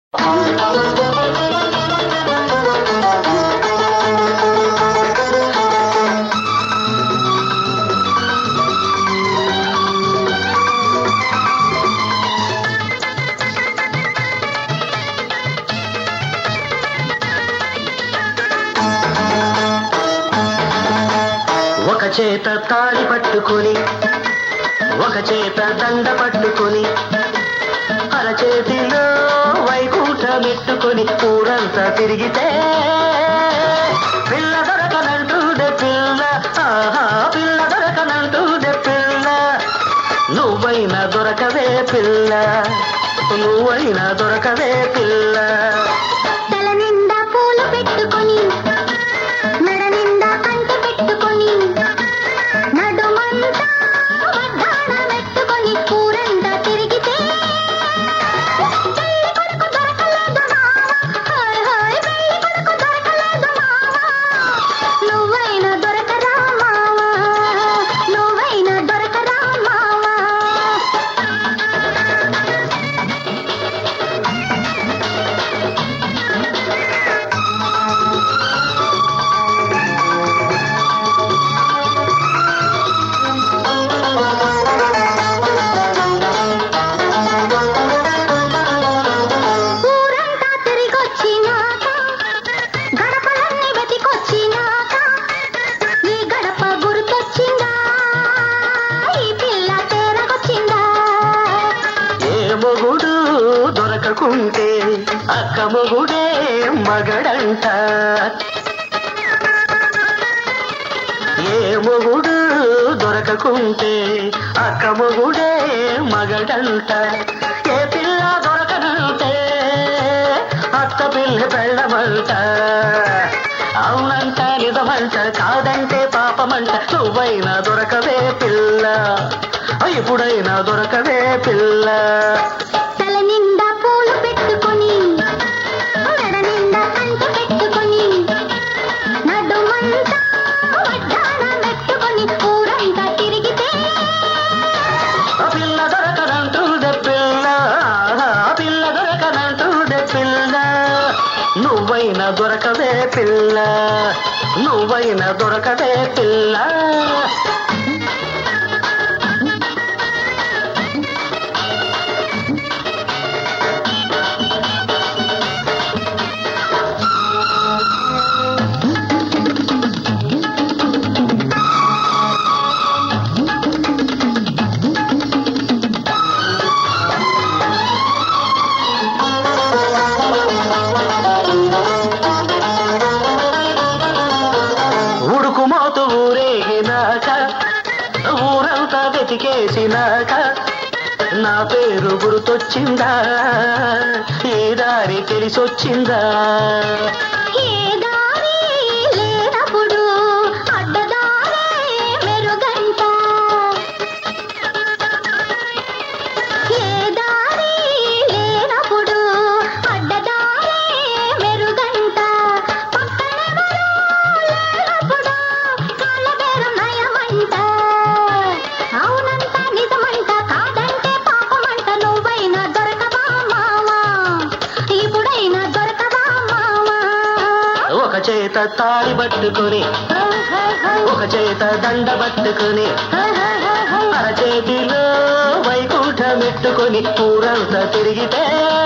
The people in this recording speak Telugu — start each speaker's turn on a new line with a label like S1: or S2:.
S1: ఒక చేత తాళి పట్టుకొని ఒక చేత దండ పట్టుకొని అరచేతిలో వైకుంఠమెట్టుకొని ఊరంతా తిరిగితే పిల్ల దొరకనంటూదే పిల్ల ఆహా పిల్ల దొరకనంటూదే పిల్ల నువ్వైనా దొరకవే పిల్ల నువ్వైనా దొరకవే పిల్ల
S2: తల నిండా పూలు పెట్టుకొని మెడ నిండా కంట పెట్టుకొని నడుమంతా వడ్డాణం పెట్టుకొని ఊరంతా తిరిగితే పెళ్లి కొడుకు దొరకలేదు మావా. హాయ్ హాయ్ పెళ్లి కొడుకు దొరకలేదు మావా. నువ్వైనా దొరకరా మావా నువ్వైనా దొరకరా మావా ఊరంతా తిరిగొచ్చినాక గడపలన్నీ వెతికొచ్చినాక ఈ గడప గుర్తొచ్చిందా ఈ పిల్ల తేరగొచ్చిందా
S1: ఏ మొగుడు దొరకకుంటే అక్క మొగుడే మగడంట ఏ మొగుడు దొరకకుంటే అక్క మొగుడే మగడంట ఏ పిల్ల దొరకనంటే అత్త పిల్ల పెళ్ళమంట అవునంట నిజమంట కాదంటే పాపమంట నువ్వైనా దొరకవే పిల్ల ఇప్పుడైనా దొరకవే పిల్ల
S2: తల నిండా పూలు పెట్టుకొని మెడ నిండా కంట పెట్టుకొని నడుమంతా వడ్డాణం పెట్టుకొని ఊరంతా తిరిగితే
S1: ఆ పిల్ల దొరకనంటూదే పిల్ల ఆ పిల్ల దొరకనంటూదే పిల్ల నువ్వైనా దొరకవే పిల్ల నువ్వైనా దొరకవే పిల్ల ఉడుకుమోతు ఊరేగినాక ఊరంతా వెతికేసినాక నా పేరు గుర్తొచ్చిందా ఈ దారి తెలిసొచ్చిందా
S2: ఏ దారి లేనప్పుడు అడ్డదారే మెరుగంట ఏ దారి లేనప్పుడు అడ్డదారే మెరుగంట పక్కనెవరూ లేనప్పుడు కాళ్ళబేరం నయమంట అవునంట నిజమంట కాదంటే పాపమంట నువ్వైనా దొరకవా మావా ఇప్పుడైనా దొరకవా మావా
S1: ఒక చేత తాళి పట్టుకొని ఒక చేత దండ పట్టుకొని అరచేతిలో వైకుంఠమెట్టుకొని ఊరంతా తిరిగితే